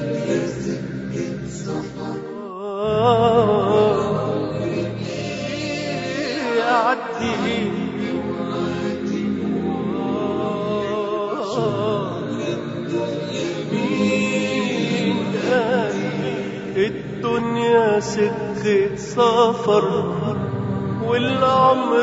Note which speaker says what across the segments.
Speaker 1: يعدي الدنيا سكة سفر والعمر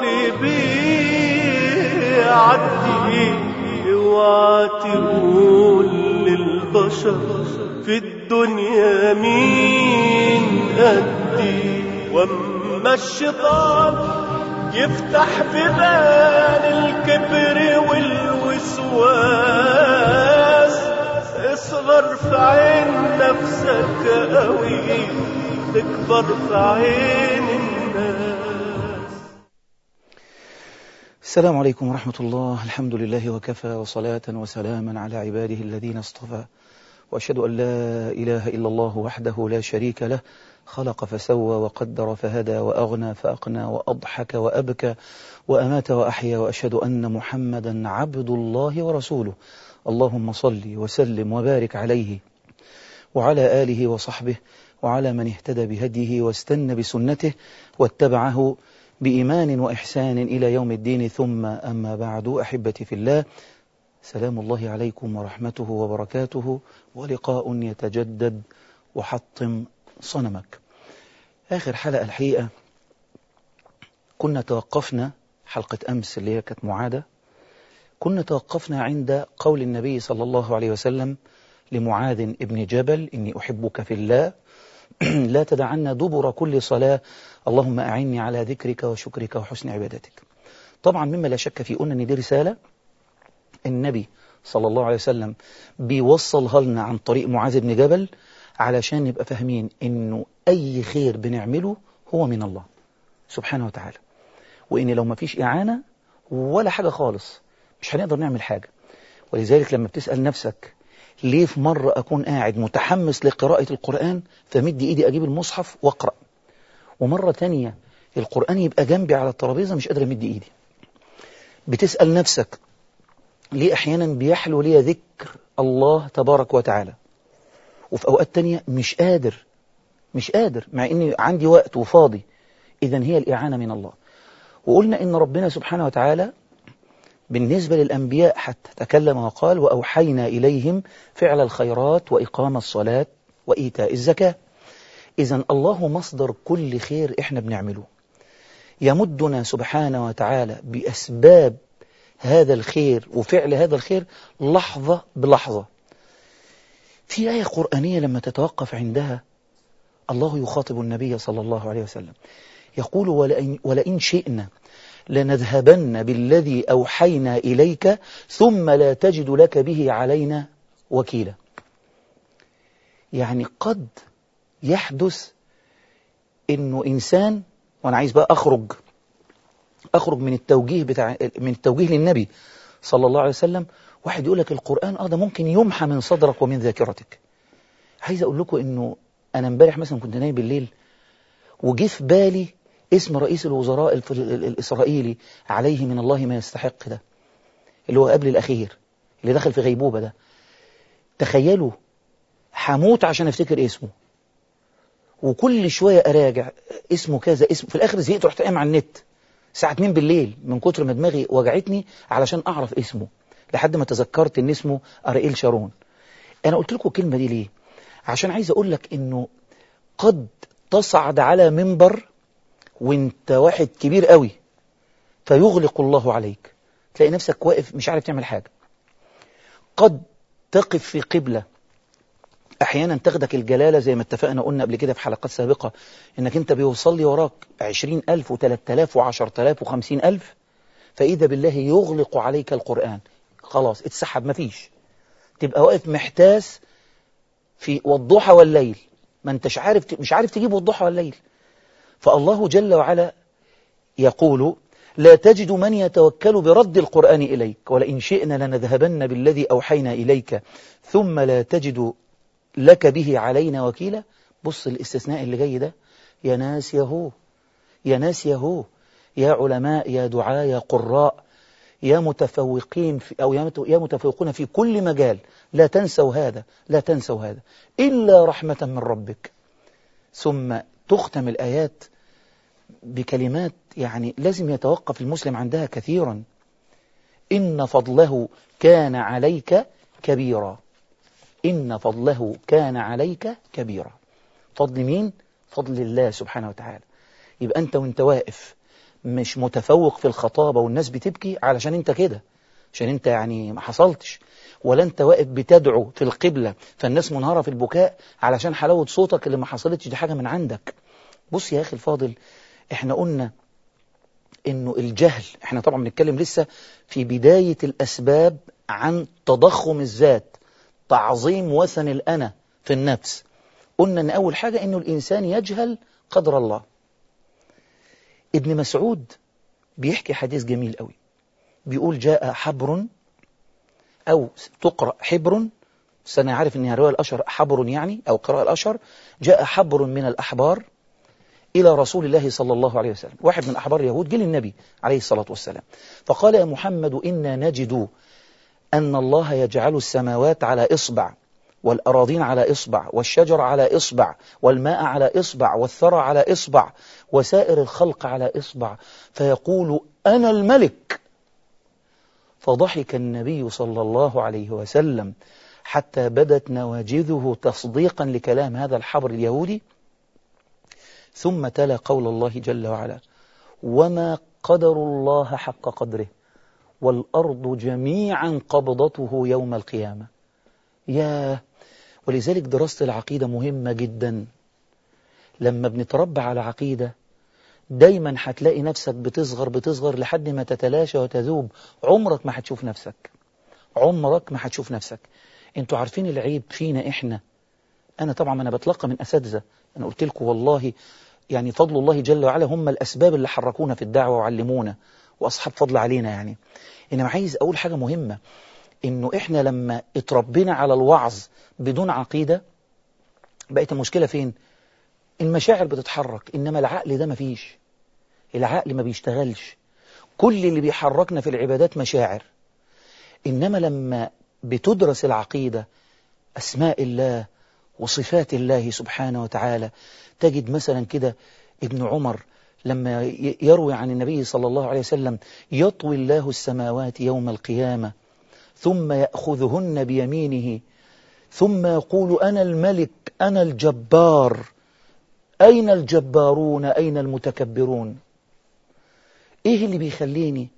Speaker 1: بيعدي اوعى تقول للبشر في الدنيا مين قدي واما الشيطان يفتح بيبان الكبر والوسواس اصغر في عين نفسك قوي تكبر في عين الناس
Speaker 2: السلام عليكم ورحمة الله الحمد لله وكفى وصلاة وسلاما على عباده الذين اصطفى وأشهد أن لا إله إلا الله وحده لا شريك له خلق فسوى وقدر فهدى وأغنى فأقنى وأضحك وأبكى وأمات وأحيا وأشهد أن محمدا عبد الله ورسوله اللهم صل وسلم وبارك عليه وعلى آله وصحبه وعلى من اهتدى بهديه واستنى بسنته واتبعه بإيمان وإحسان إلى يوم الدين ثم أما بعد أحبتي في الله سلام الله عليكم ورحمته وبركاته ولقاء يتجدد وحطم صنمك آخر حلقة الحقيقة كنا توقفنا حلقة أمس اللي هي كانت معادة كنا توقفنا عند قول النبي صلى الله عليه وسلم لمعاذ ابن جبل إني أحبك في الله لا تدعنا دبر كل صلاة اللهم أعني على ذكرك وشكرك وحسن عبادتك طبعا مما لا شك في أن دي رسالة النبي صلى الله عليه وسلم بيوصلها لنا عن طريق معاذ بن جبل علشان نبقى فاهمين انه اي خير بنعمله هو من الله سبحانه وتعالى وان لو ما فيش اعانة ولا حاجة خالص مش هنقدر نعمل حاجة ولذلك لما بتسأل نفسك ليه في مرة أكون قاعد متحمس لقراءة القرآن فمد إيدي أجيب المصحف وأقرأ ومرة تانية القرآن يبقى جنبي على الترابيزة مش قادر أمد إيدي بتسأل نفسك ليه أحيانا بيحلو لي ذكر الله تبارك وتعالى وفي أوقات تانية مش قادر مش قادر مع إني عندي وقت وفاضي إذا هي الإعانة من الله وقلنا إن ربنا سبحانه وتعالى بالنسبة للأنبياء حتى تكلم وقال وأوحينا إليهم فعل الخيرات وإقام الصلاة وإيتاء الزكاة إذا الله مصدر كل خير إحنا بنعمله يمدنا سبحانه وتعالى بأسباب هذا الخير وفعل هذا الخير لحظة بلحظة في آية قرآنية لما تتوقف عندها الله يخاطب النبي صلى الله عليه وسلم يقول ولئن, ولئن شئنا لنذهبن بالذي أوحينا إليك ثم لا تجد لك به علينا وكيلا يعني قد يحدث انه انسان وانا عايز بقى اخرج اخرج من التوجيه بتاع من التوجيه للنبي صلى الله عليه وسلم واحد يقول لك القرآن اه ده ممكن يمحى من صدرك ومن ذاكرتك عايز اقول لكم انه انا امبارح مثلا كنت نايم بالليل وجه في بالي اسم رئيس الوزراء الإسرائيلي عليه من الله ما يستحق ده اللي هو قبل الأخير اللي دخل في غيبوبة ده تخيلوا حموت عشان افتكر اسمه وكل شوية أراجع اسمه كذا اسمه في الآخر زهقت رحت قايم على النت الساعة 2 بالليل من كتر ما دماغي وجعتني علشان أعرف اسمه لحد ما تذكرت إن اسمه أرائيل شارون أنا قلت لكم الكلمة دي ليه عشان عايز أقول لك إنه قد تصعد على منبر وانت واحد كبير قوي فيغلق الله عليك تلاقي نفسك واقف مش عارف تعمل حاجة قد تقف في قبلة أحيانا تاخدك الجلالة زي ما اتفقنا قلنا قبل كده في حلقات سابقة إنك أنت بيوصل لي وراك عشرين ألف وثلاثة آلاف وعشرة آلاف وخمسين ألف فإذا بالله يغلق عليك القرآن خلاص اتسحب مفيش تبقى واقف محتاس في والضحى والليل ما انتش عارف مش عارف تجيب والضحى والليل فالله جل وعلا يقول لا تجد من يتوكل برد القرآن إليك ولئن شئنا لنذهبن بالذي أوحينا إليك ثم لا تجد لك به علينا وكيلا بص الاستثناء اللي جاي ده يا ناس يهو يا ناس يهو يا علماء يا دعاء يا قراء يا متفوقين في أو يا متفوقون في كل مجال لا تنسوا هذا لا تنسوا هذا إلا رحمة من ربك ثم تختم الآيات بكلمات يعني لازم يتوقف المسلم عندها كثيرا إن فضله كان عليك كبيرا إن فضله كان عليك كبيرا فضل مين؟ فضل الله سبحانه وتعالى يبقى أنت وانت واقف مش متفوق في الخطابة والناس بتبكي علشان انت كده عشان انت يعني ما حصلتش ولا انت واقف بتدعو في القبلة فالناس منهارة في البكاء علشان حلاوة صوتك اللي ما حصلتش دي حاجة من عندك بص يا أخي الفاضل احنا قلنا انه الجهل احنا طبعا بنتكلم لسه في بداية الأسباب عن تضخم الذات تعظيم وثن الأنا في النفس قلنا ان أول حاجة انه الإنسان يجهل قدر الله ابن مسعود بيحكي حديث جميل قوي بيقول جاء حبر أو تقرأ حبر سنة عارف أنها رواية الأشهر حبر يعني أو قراءة الأشهر جاء حبر من الأحبار إلى رسول الله صلى الله عليه وسلم واحد من أحبار اليهود جه للنبي عليه الصلاة والسلام فقال يا محمد إنا نجد أن الله يجعل السماوات على إصبع والأراضين على إصبع والشجر على إصبع والماء على إصبع والثرى على إصبع وسائر الخلق على إصبع فيقول أنا الملك فضحك النبي صلى الله عليه وسلم حتى بدت نواجذه تصديقا لكلام هذا الحبر اليهودي ثم تلا قول الله جل وعلا وما قدر الله حق قدره والأرض جميعا قبضته يوم القيامة يا ولذلك دراسة العقيدة مهمة جدا لما بنتربى على عقيدة دايما هتلاقي نفسك بتصغر بتصغر لحد ما تتلاشى وتذوب عمرك ما هتشوف نفسك عمرك ما هتشوف نفسك انتوا عارفين العيب فينا احنا انا طبعا انا بتلقى من اساتذه انا قلت لكم والله يعني فضل الله جل وعلا هم الاسباب اللي حركونا في الدعوه وعلمونا واصحاب فضل علينا يعني انما عايز اقول حاجه مهمه انه احنا لما اتربينا على الوعظ بدون عقيده بقت المشكله فين المشاعر بتتحرك إنما العقل ده مفيش العقل ما بيشتغلش كل اللي بيحركنا في العبادات مشاعر إنما لما بتدرس العقيدة أسماء الله وصفات الله سبحانه وتعالى تجد مثلا كده ابن عمر لما يروي عن النبي صلى الله عليه وسلم يطوي الله السماوات يوم القيامة ثم يأخذهن بيمينه ثم يقول أنا الملك أنا الجبار أين الجبارون أين المتكبرون إيه اللي بيخليني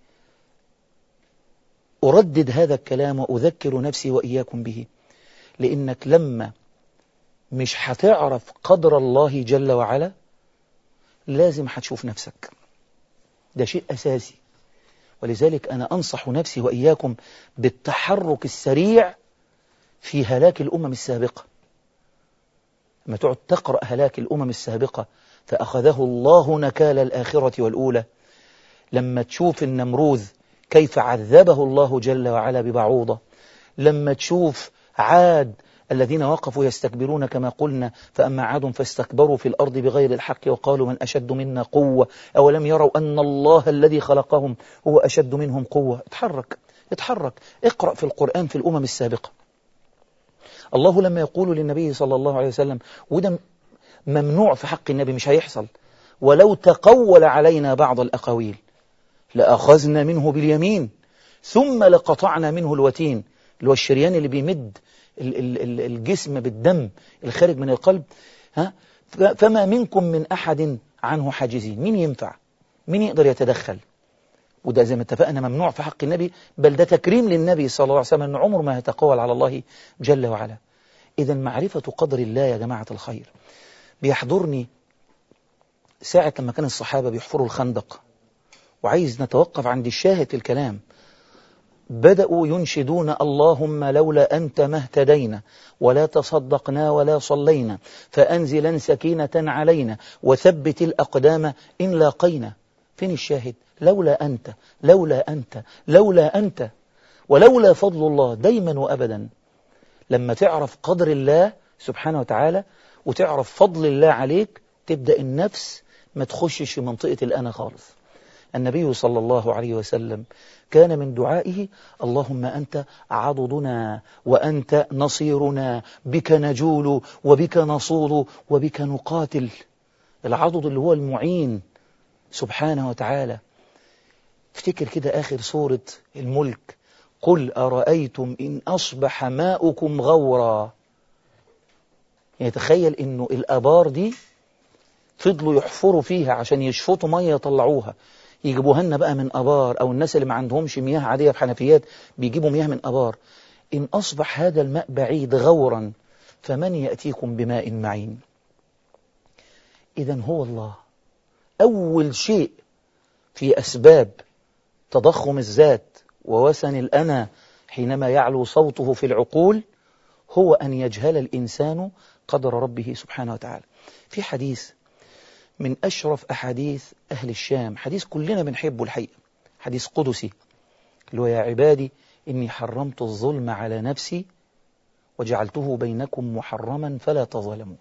Speaker 2: أردد هذا الكلام وأذكر نفسي وإياكم به لأنك لما مش هتعرف قدر الله جل وعلا لازم هتشوف نفسك ده شيء أساسي ولذلك أنا أنصح نفسي وإياكم بالتحرك السريع في هلاك الأمم السابقة لما تقعد تقرأ هلاك الأمم السابقة فأخذه الله نكال الآخرة والأولى لما تشوف النمروذ كيف عذبه الله جل وعلا ببعوضة لما تشوف عاد الذين وقفوا يستكبرون كما قلنا فأما عاد فاستكبروا في الأرض بغير الحق وقالوا من أشد منا قوة أولم يروا أن الله الذي خلقهم هو أشد منهم قوة اتحرك اتحرك اقرأ في القرآن في الأمم السابقة الله لما يقول للنبي صلى الله عليه وسلم وده ممنوع في حق النبي مش هيحصل ولو تقول علينا بعض الأقاويل لأخذنا منه باليمين ثم لقطعنا منه الوتين اللي هو الشريان اللي بيمد الجسم بالدم الخارج من القلب ها فما منكم من أحد عنه حاجزين مين ينفع مين يقدر يتدخل وده زي ما اتفقنا ممنوع في حق النبي بل ده تكريم للنبي صلى الله عليه وسلم أن عمر ما يتقول على الله جل وعلا إذا معرفة قدر الله يا جماعة الخير بيحضرني ساعة لما كان الصحابة بيحفروا الخندق وعايز نتوقف عند الشاهد في الكلام بدأوا ينشدون اللهم لولا أنت ما اهتدينا ولا تصدقنا ولا صلينا فأنزلا سكينة علينا وثبت الأقدام إن لاقينا فين الشاهد لولا أنت لولا أنت لولا أنت ولولا فضل الله دايما وأبدا لما تعرف قدر الله سبحانه وتعالى وتعرف فضل الله عليك تبدأ النفس ما تخشش في منطقة الأنا خالص النبي صلى الله عليه وسلم كان من دعائه اللهم أنت عضدنا وأنت نصيرنا بك نجول وبك نصول وبك نقاتل العضد اللي هو المعين سبحانه وتعالى افتكر كده آخر سورة الملك قل أرأيتم إن أصبح ماؤكم غورا يعني تخيل إنه الأبار دي فضلوا يحفروا فيها عشان يشفطوا مية يطلعوها يجيبوها لنا بقى من أبار أو الناس اللي ما عندهمش مياه عادية في حنفيات بيجيبوا مياه من أبار إن أصبح هذا الماء بعيد غورا فمن يأتيكم بماء معين إذا هو الله أول شيء في أسباب تضخم الذات ووسن الأنا حينما يعلو صوته في العقول هو أن يجهل الإنسان قدر ربه سبحانه وتعالى في حديث من أشرف أحاديث أهل الشام حديث كلنا بنحبه الحقيقة حديث قدسي اللي هو يا عبادي إني حرمت الظلم على نفسي وجعلته بينكم محرما فلا تظلموا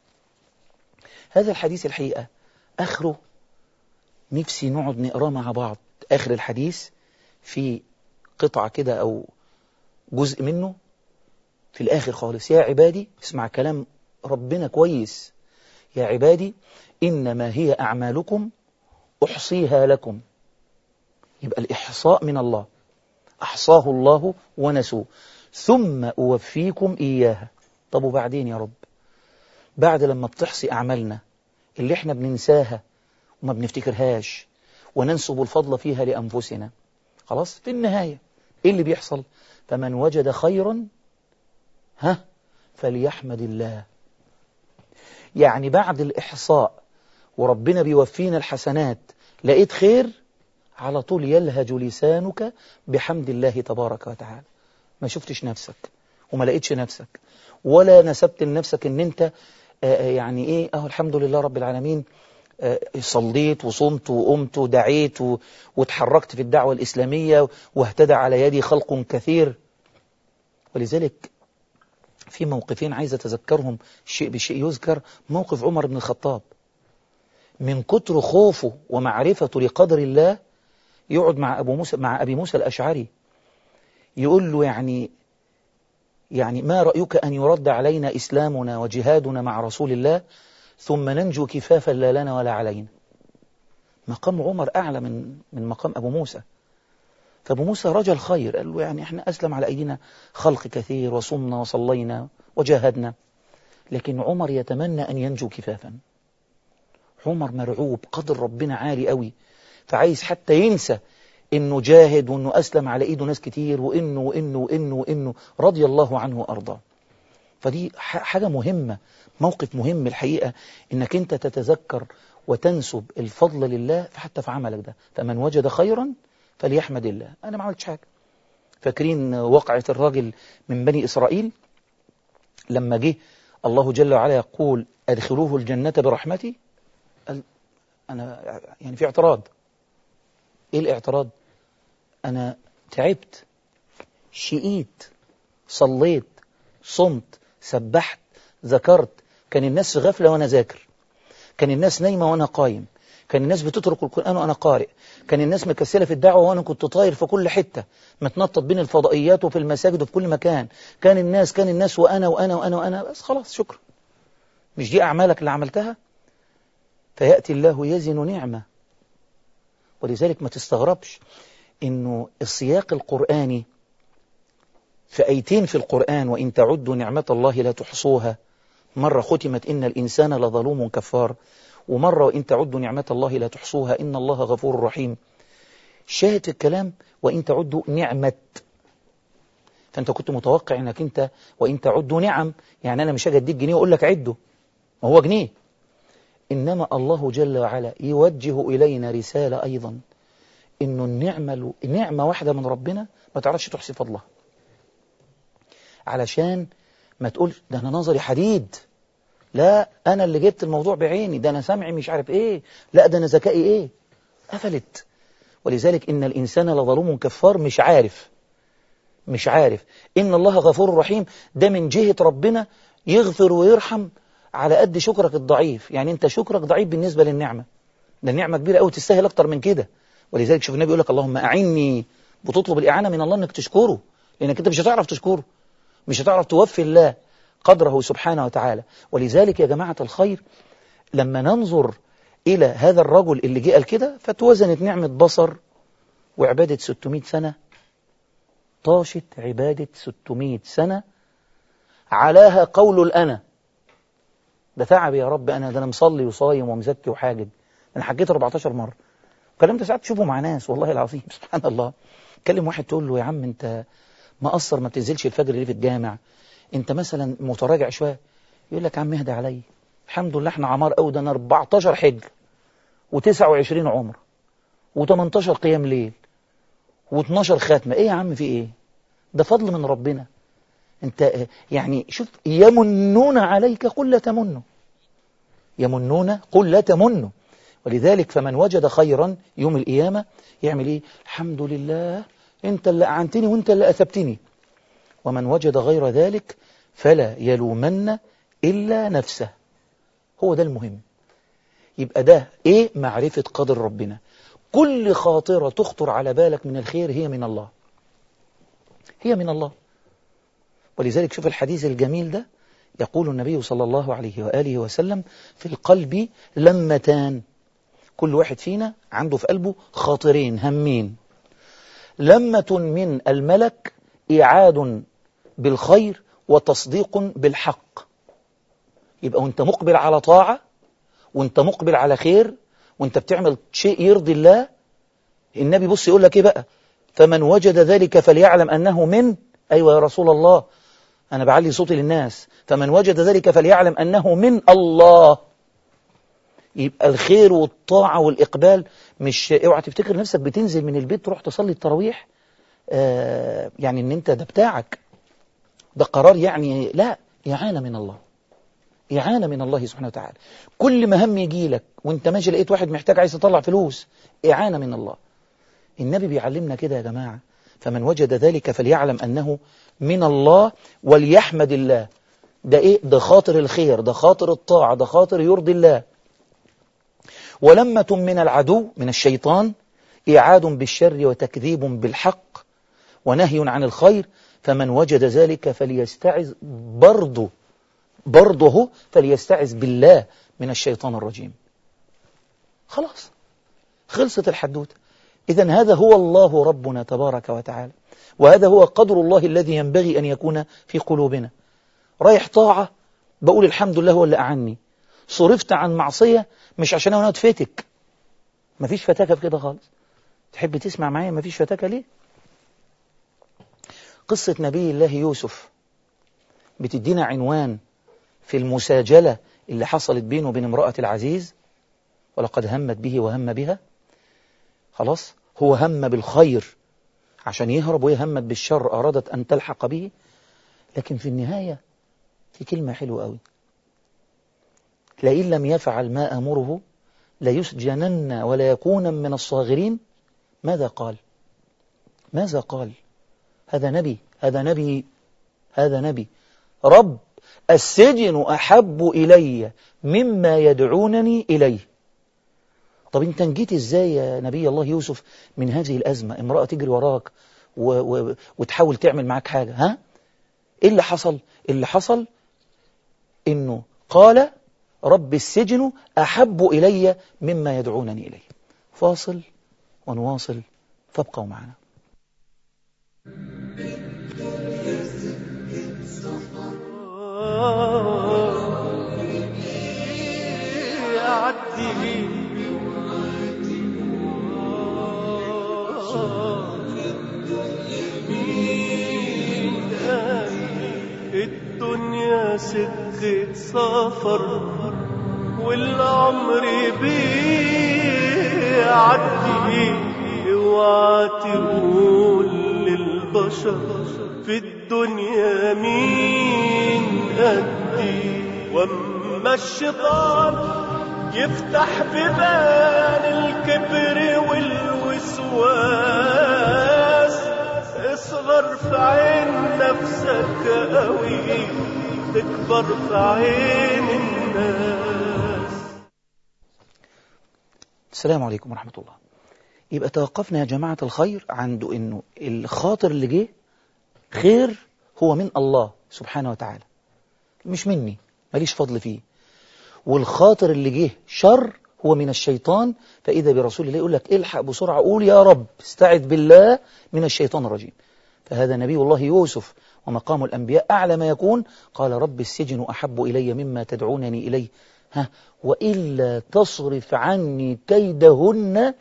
Speaker 2: هذا الحديث الحقيقة آخره نفسي نقعد نقراه مع بعض آخر الحديث في قطعة كده أو جزء منه في الآخر خالص يا عبادي اسمع كلام ربنا كويس يا عبادي إنما هي أعمالكم أحصيها لكم يبقى الإحصاء من الله أحصاه الله ونسوه ثم أوفيكم إياها طب وبعدين يا رب بعد لما بتحصي أعمالنا اللي احنا بننساها وما بنفتكرهاش وننسب الفضل فيها لأنفسنا خلاص في النهاية إيه اللي بيحصل فمن وجد خيرا ها فليحمد الله يعني بعد الإحصاء وربنا بيوفينا الحسنات لقيت خير على طول يلهج لسانك بحمد الله تبارك وتعالى ما شفتش نفسك وما لقيتش نفسك ولا نسبت لنفسك ان انت يعني ايه اهو الحمد لله رب العالمين صليت وصمت وقمت ودعيت وتحركت في الدعوة الإسلامية واهتدى على يدي خلق كثير ولذلك في موقفين عايز أتذكرهم الشيء بشيء يذكر موقف عمر بن الخطاب من كتر خوفه ومعرفته لقدر الله يقعد مع أبو موسى مع أبي موسى الأشعري يقول له يعني يعني ما رأيك أن يرد علينا إسلامنا وجهادنا مع رسول الله ثم ننجو كفافا لا لنا ولا علينا مقام عمر أعلى من من مقام أبو موسى فأبو موسى رجل خير قال له يعني احنا أسلم على أيدينا خلق كثير وصمنا وصلينا وجاهدنا لكن عمر يتمنى أن ينجو كفافا عمر مرعوب قدر ربنا عالي قوي فعايز حتى ينسى انه جاهد وانه اسلم على ايده ناس كتير وانه وانه وانه وانه رضي الله عنه وارضاه فدي حاجة مهمة موقف مهم الحقيقة انك انت تتذكر وتنسب الفضل لله حتى في عملك ده فمن وجد خيرا فليحمد الله انا ما عملتش حاجة فاكرين وقعة الراجل من بني اسرائيل لما جه الله جل وعلا يقول ادخلوه الجنة برحمتي قال انا يعني في اعتراض ايه الاعتراض انا تعبت شقيت صليت صمت سبحت ذكرت كان الناس في غفلة وأنا ذاكر كان الناس نايمة وأنا قايم كان الناس بتترك القرآن وأنا قارئ كان الناس مكسلة في الدعوة وأنا كنت طاير في كل حتة متنطط بين الفضائيات وفي المساجد وفي كل مكان كان الناس كان الناس وأنا وأنا وأنا وأنا بس خلاص شكرا مش دي أعمالك اللي عملتها فيأتي الله يزن نعمة ولذلك ما تستغربش إنه السياق القرآني في أيتين في القرآن وإن تعدوا نعمة الله لا تحصوها مرة ختمت إن الإنسان لظلوم كفار ومرة وإن تعدوا نعمة الله لا تحصوها إن الله غفور رحيم شاهد في الكلام وإن تعدوا نعمة فأنت كنت متوقع أنك أنت وإن تعدوا نعم يعني أنا مش هاجي أديك جنيه وأقول لك عده ما هو جنيه إنما الله جل وعلا يوجه إلينا رسالة أيضا إنه النعمة نعمة واحدة من ربنا ما تعرفش تحصي فضلها علشان ما تقول ده أنا نظري حديد لا أنا اللي جبت الموضوع بعيني ده أنا سمعي مش عارف إيه لا ده أنا ذكائي إيه قفلت ولذلك إن الإنسان لظلوم كفار مش عارف مش عارف إن الله غفور رحيم ده من جهة ربنا يغفر ويرحم على قد شكرك الضعيف يعني أنت شكرك ضعيف بالنسبة للنعمة ده النعمة كبيرة أوي تستاهل أكتر من كده ولذلك شوف النبي يقول لك اللهم أعني بتطلب الإعانة من الله أنك تشكره لأنك أنت مش هتعرف تشكره مش هتعرف توفي الله قدره سبحانه وتعالى ولذلك يا جماعة الخير لما ننظر إلى هذا الرجل اللي جه قال كده فتوزنت نعمة بصر وعبادة 600 سنة طاشت عبادة 600 سنة علاها قول الأنا ده تعب يا رب أنا ده أنا مصلي وصايم ومزكي وحاجب أنا حكيت 14 مرة الكلام ده ساعات تشوفه مع ناس والله العظيم سبحان الله كلم واحد تقول له يا عم أنت مقصر ما بتنزلش الفجر ليه في الجامع أنت مثلا متراجع شوية يقول لك يا عم اهدى عليا الحمد لله احنا عمار قوي ده انا 14 حج و29 عمره و18 قيام ليل و12 ختمه ايه يا عم في ايه ده فضل من ربنا انت يعني شوف يمنون عليك قل لا تمنوا يمنون قل لا تمنوا ولذلك فمن وجد خيرا يوم القيامة يعمل ايه الحمد لله انت اللي أعنتني وانت اللي أثبتني ومن وجد غير ذلك فلا يلومن إلا نفسه هو ده المهم يبقى ده ايه معرفة قدر ربنا كل خاطرة تخطر على بالك من الخير هي من الله هي من الله ولذلك شوف الحديث الجميل ده يقول النبي صلى الله عليه وآله وسلم في القلب لمتان كل واحد فينا عنده في قلبه خاطرين همين لمة من الملك إعاد بالخير وتصديق بالحق يبقى وانت مقبل على طاعة وانت مقبل على خير وانت بتعمل شيء يرضي الله النبي بص يقول لك ايه بقى فمن وجد ذلك فليعلم أنه من أيوة يا رسول الله أنا بعلي صوتي للناس فمن وجد ذلك فليعلم أنه من الله يبقى الخير والطاعة والإقبال مش اوعى تفتكر نفسك بتنزل من البيت تروح تصلي التراويح آه يعني ان انت ده بتاعك ده قرار يعني لا إعانة من الله إعانة من الله سبحانه وتعالى كل ما هم يجي لك وانت ماشي لقيت واحد محتاج عايز يطلع فلوس إعانة من الله النبي بيعلمنا كده يا جماعة فمن وجد ذلك فليعلم أنه من الله وليحمد الله ده إيه ده خاطر الخير ده خاطر الطاعة ده خاطر يرضي الله ولمة من العدو من الشيطان إعاد بالشر وتكذيب بالحق ونهي عن الخير فمن وجد ذلك فليستعذ برضه برضه فليستعذ بالله من الشيطان الرجيم خلاص خلصت الحدوتة إذا هذا هو الله ربنا تبارك وتعالى وهذا هو قدر الله الذي ينبغي أن يكون في قلوبنا رايح طاعة بقول الحمد لله هو اللي أعني صرفت عن معصية مش عشان أنا اتفتك مفيش فتاكة في كده خالص تحب تسمع معايا مفيش فتاكة ليه قصة نبي الله يوسف بتدينا عنوان في المساجلة اللي حصلت بينه وبين امرأة العزيز ولقد همت به وهم بها خلاص هو هم بالخير عشان يهرب وهي همت بالشر أرادت أن تلحق به لكن في النهاية في كلمة حلوة قوي لئن لم يفعل ما أمره ليسجنن ولا يكون من الصاغرين ماذا قال ماذا قال هذا نبي هذا نبي هذا نبي رب السجن أحب إلي مما يدعونني إليه طب انت نجيت ازاي يا نبي الله يوسف من هذه الأزمة امرأة تجري وراك و و وتحاول تعمل معاك حاجة ها ايه اللي حصل اللي حصل انه قال رب السجن أحب إلي مما يدعونني إليه فاصل ونواصل فابقوا معنا
Speaker 1: يعدي الدنيا سكة سفر والعمر بيعدي اوعى تقول للبشر في الدنيا مين قدي واما الشيطان يفتح ببان الكبر والوسواس اصغر في عين نفسك قوي تكبر في عين الناس
Speaker 2: السلام عليكم ورحمة الله يبقى توقفنا يا جماعة الخير عنده إنه الخاطر اللي جه خير هو من الله سبحانه وتعالى مش مني ماليش فضل فيه والخاطر اللي جه شر هو من الشيطان فإذا برسول الله يقول لك الحق بسرعة قول يا رب استعذ بالله من الشيطان الرجيم فهذا نبي الله يوسف ومقام الأنبياء أعلى ما يكون قال رب السجن أحب إلي مما تدعونني إليه ها وإلا تصرف عني كيدهن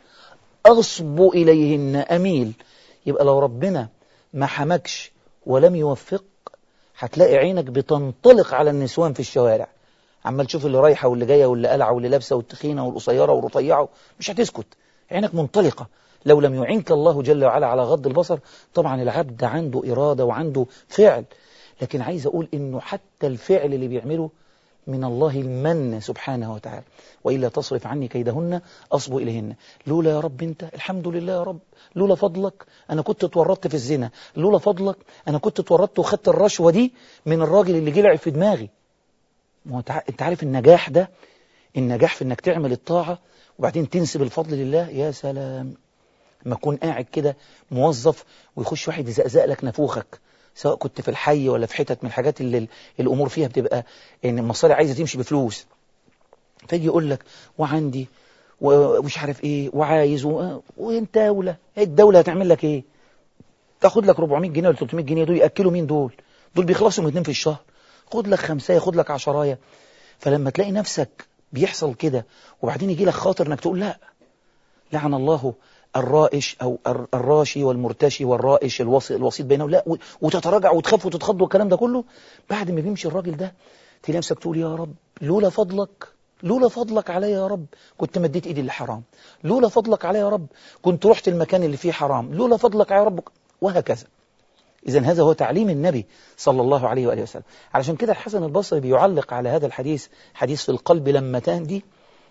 Speaker 2: أصب إليهن أميل يبقى لو ربنا ما حمكش ولم يوفق هتلاقي عينك بتنطلق على النسوان في الشوارع عمال تشوف اللي رايحة واللي جاية واللي قلعة واللي لابسة والتخينة والقصيرة والرفيعة مش هتسكت عينك منطلقة لو لم يعينك الله جل وعلا على غض البصر طبعا العبد عنده إرادة وعنده فعل لكن عايز أقول إنه حتى الفعل اللي بيعمله من الله المن سبحانه وتعالى وإلا تصرف عني كيدهن أصب إليهن لولا يا رب أنت الحمد لله يا رب لولا فضلك أنا كنت اتورطت في الزنا لولا فضلك أنا كنت اتورطت وخدت الرشوة دي من الراجل اللي جلع في دماغي ما هو تع- انت عارف النجاح ده النجاح في انك تعمل الطاعة وبعدين تنسب الفضل لله يا سلام لما تكون قاعد كده موظف ويخش واحد يزقزق لك نافوخك سواء كنت في الحي ولا في حتت من الحاجات اللي ال- الامور فيها بتبقى ان المصالح عايزه تمشي بفلوس فيجي يقول لك وعندي ومش عارف ايه وعايز و... وانت دولة هي الدولة هتعمل لك ايه تاخد لك 400 جنيه ولا 300 جنيه دول ياكلوا مين دول دول بيخلصوا من اتنين في الشهر خد لك خمسة خد لك عشراية فلما تلاقي نفسك بيحصل كده وبعدين يجي لك خاطر انك تقول لا لعن الله الرائش او الر- الراشي والمرتشي والرائش الوسيط الوسيط بينهم لا و- وتتراجع وتخاف وتتخض والكلام ده كله بعد ما بيمشي الراجل ده تلاقي نفسك تقول يا رب لولا فضلك لولا فضلك علي يا رب كنت مديت ايدي للحرام لولا فضلك علي يا رب كنت رحت المكان اللي فيه حرام لولا فضلك يا رب وهكذا إذا هذا هو تعليم النبي صلى الله عليه وآله وسلم علشان كده الحسن البصري بيعلق على هذا الحديث حديث في القلب لمتان دي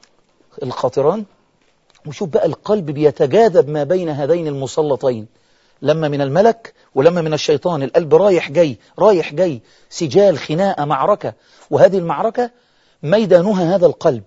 Speaker 2: الخاطران وشوف بقى القلب بيتجاذب ما بين هذين المسلطين لما من الملك ولما من الشيطان القلب رايح جاي رايح جاي سجال خناقة معركة وهذه المعركة ميدانها هذا القلب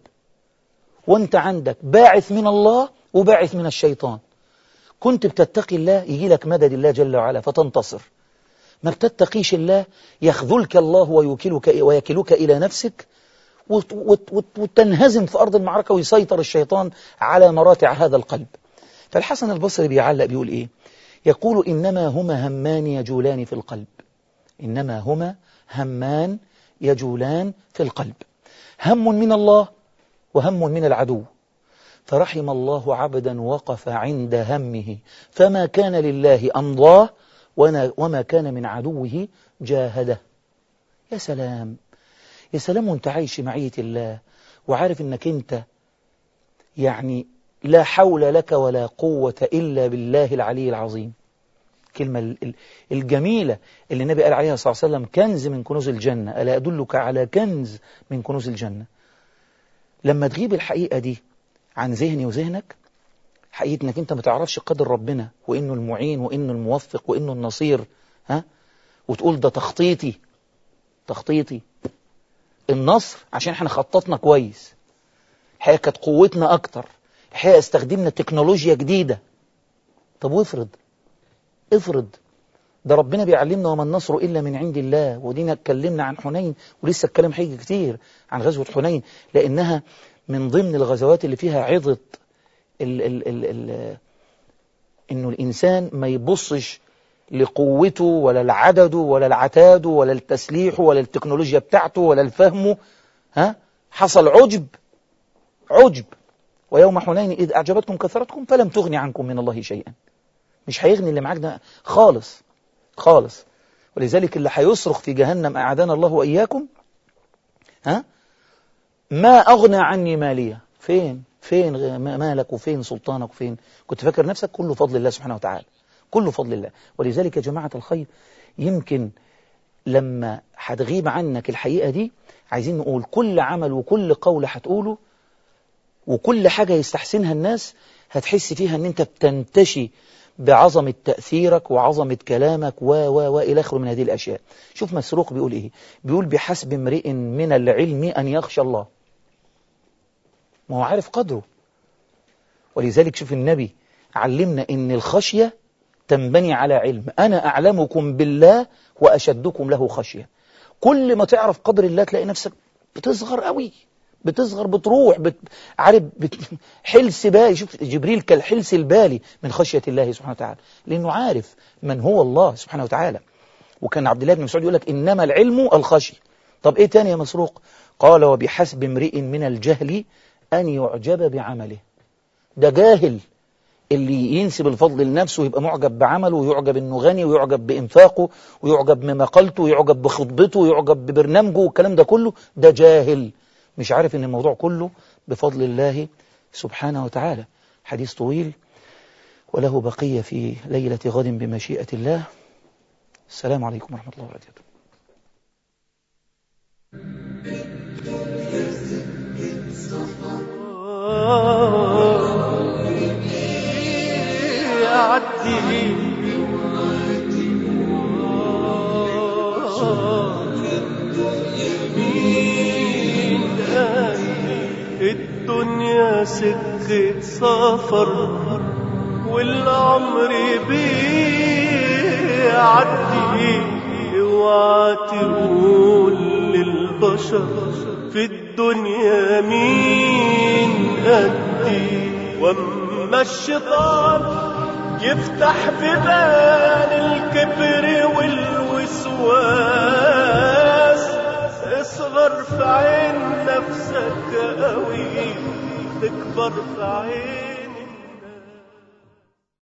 Speaker 2: وانت عندك باعث من الله وباعث من الشيطان كنت بتتقي الله يجي لك مدد الله جل وعلا فتنتصر ما بتتقيش الله يخذلك الله ويوكلك ويكلك إلى نفسك وت- وت- وت- وتنهزم في أرض المعركة ويسيطر الشيطان على مراتع هذا القلب فالحسن البصري بيعلق بيقول إيه يقول إنما هما همان يجولان في القلب إنما هما همان يجولان في القلب هم من الله وهم من العدو فرحم الله عبدا وقف عند همه فما كان لله أمضاه ونا- وما كان من عدوه جاهده يا سلام يا سلام وانت عايش معية الله وعارف انك انت يعني لا حول لك ولا قوة إلا بالله العلي العظيم كلمة ال- ال- الجميلة اللي النبي قال عليها صلى الله عليه وسلم كنز من كنوز الجنة ألا أدلك على كنز من كنوز الجنة لما تغيب الحقيقة دي عن ذهني وذهنك حقيقة انك انت ما تعرفش قدر ربنا وانه المعين وانه الموفق وانه النصير ها وتقول ده تخطيطي تخطيطي النصر عشان احنا خططنا كويس الحقيقة كانت قوتنا اكتر الحقيقة استخدمنا تكنولوجيا جديدة طب وافرض افرض ده ربنا بيعلمنا وما النصر إلا من عند الله ودينا اتكلمنا عن حنين ولسه الكلام هيجي كتير عن غزوة حنين لأنها من ضمن الغزوات اللي فيها عظة ال ال ال ال إنه الإنسان ما يبصش لقوته ولا لعدده ولا لعتاده ولا التسليح ولا التكنولوجيا بتاعته ولا الفهم ها حصل عجب عجب ويوم حنين إذ أعجبتكم كثرتكم فلم تغني عنكم من الله شيئا مش هيغني اللي معاك ده خالص خالص ولذلك اللي هيصرخ في جهنم أعادنا الله وإياكم ها ما أغنى عني مالية فين فين غ- ما- مالك وفين سلطانك وفين كنت فاكر نفسك كله فضل الله سبحانه وتعالى كله فضل الله ولذلك يا جماعة الخير يمكن لما هتغيب عنك الحقيقة دي عايزين نقول كل عمل وكل قول هتقوله وكل حاجة يستحسنها الناس هتحس فيها ان انت بتنتشي بعظمة تأثيرك وعظمة كلامك و و و إلى آخره من هذه الأشياء شوف مسروق بيقول إيه بيقول بحسب امرئ من العلم أن يخشى الله ما هو عارف قدره ولذلك شوف النبي علمنا ان الخشية تنبني على علم أنا أعلمكم بالله وأشدكم له خشية كل ما تعرف قدر الله تلاقي نفسك بتصغر قوي بتصغر بتروح بت... عارف بت... حلس بالي شوف جبريل كالحلس البالي من خشية الله سبحانه وتعالى لأنه عارف من هو الله سبحانه وتعالى وكان عبد الله بن مسعود يقول لك إنما العلم الخشي طب إيه تاني يا مسروق قال وبحسب امرئ من الجهل أن يعجب بعمله ده جاهل اللي ينسب الفضل لنفسه ويبقى معجب بعمله ويعجب انه غني ويعجب بانفاقه ويعجب بمقالته ويعجب بخطبته ويعجب ببرنامجه والكلام ده كله ده جاهل مش عارف ان الموضوع كله بفضل الله سبحانه وتعالى حديث طويل وله بقية في ليلة غد بمشيئة الله السلام عليكم ورحمة الله وبركاته
Speaker 1: يعدي الدنيا سكة سفر والعمر بيعدي اوعى تقول للبشر في الدنيا مين قدي واما الشيطان يفتح بيبان الكبر والوسواس اصغر في عين نفسك قوي تكبر في عين